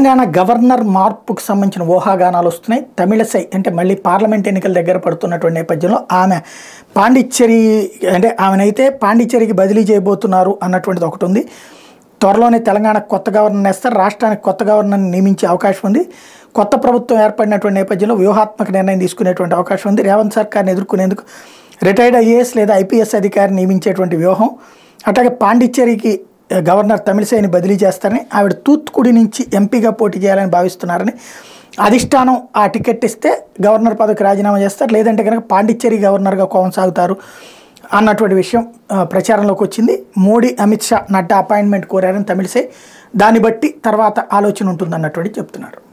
Telangana governor మార్పుకు సంబంధించిన ఊహాగానాలు వస్తున్నాయి తమిళసై అంటే మళ్ళీ పార్లమెంట్ ఎన్నికల దగ్గర పడుతున్నటువంటి నేపథ్యంలో ఆమె పాండిచ్చేరి అంటే ఆమెనైతే పాండిచ్చేరికి బదిలీ చేయబోతున్నారు అన్నటువంటిది ఒకటి ఉంది త్వరలోనే తెలంగాణ కొత్త గవర్నర్ వేస్తారు రాష్ట్రానికి కొత్త గవర్నర్ని నియమించే అవకాశం ఉంది కొత్త ప్రభుత్వం ఏర్పడినటువంటి నేపథ్యంలో వ్యూహాత్మక నిర్ణయం తీసుకునేటువంటి అవకాశం ఉంది రేవంత్ సర్కార్ని ఎదుర్కొనేందుకు రిటైర్డ్ ఐఏఎస్ లేదా ఐపీఎస్ అధికారిని నియమించేటువంటి వ్యూహం అట్లాగే పాండిచ్చేరికి గవర్నర్ తమిళసైని బదిలీ చేస్తారని ఆవిడ తూత్తుకుడి నుంచి ఎంపీగా పోటీ చేయాలని భావిస్తున్నారని అధిష్టానం ఆ టికెట్ ఇస్తే గవర్నర్ పదవికి రాజీనామా చేస్తారు లేదంటే కనుక పాండిచ్చేరి గవర్నర్గా కొనసాగుతారు అన్నటువంటి విషయం ఆ, ప్రచారంలోకి వచ్చింది మోడీ అమిత్ షా నడ్డా అపాయింట్మెంట్ కోరారని తమిళసై దాన్ని బట్టి తర్వాత ఆలోచన ఉంటుంది అన్నటువంటి చెప్తున్నారు